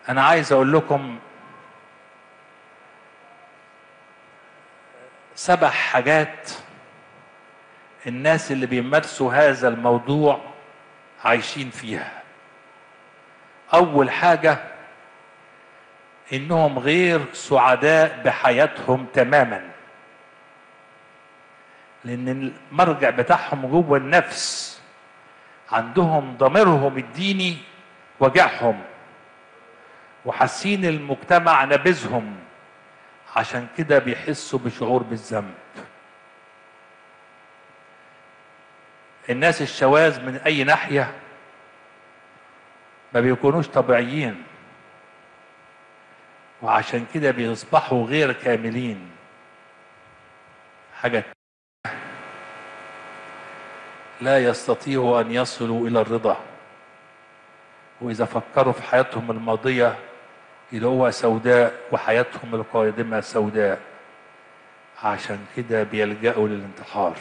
انا عايز اقول لكم سبع حاجات الناس اللي بيمارسوا هذا الموضوع عايشين فيها اول حاجه انهم غير سعداء بحياتهم تماما لان المرجع بتاعهم جوه النفس عندهم ضميرهم الديني وجعهم وحاسين المجتمع نابذهم عشان كده بيحسوا بشعور بالذنب الناس الشواذ من اي ناحيه ما بيكونوش طبيعيين وعشان كده بيصبحوا غير كاملين حاجه لا يستطيعوا ان يصلوا الى الرضا واذا فكروا في حياتهم الماضيه يلاقوها سوداء وحياتهم القادمه سوداء عشان كده بيلجأوا للانتحار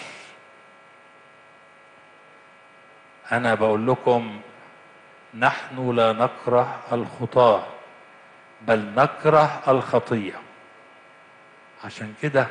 انا بقول لكم نحن لا نكره الخطاه بل نكره الخطيه عشان كده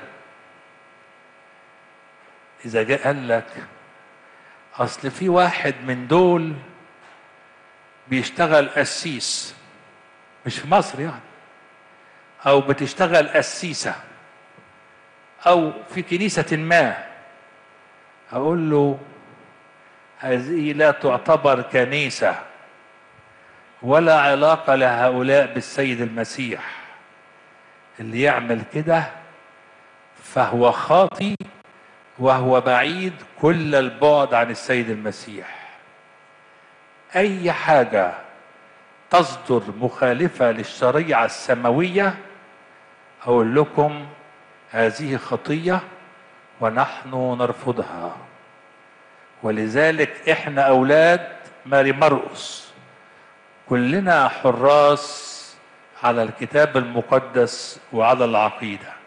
اذا جاء قال لك اصل في واحد من دول بيشتغل قسيس مش في مصر يعني او بتشتغل قسيسه او في كنيسه ما اقول له هذه لا تعتبر كنيسه ولا علاقه لهؤلاء بالسيد المسيح اللي يعمل كده فهو خاطي وهو بعيد كل البعد عن السيد المسيح اي حاجه تصدر مخالفه للشريعه السماويه اقول لكم هذه خطيه ونحن نرفضها ولذلك احنا اولاد ماري مرقس كلنا حراس على الكتاب المقدس وعلى العقيده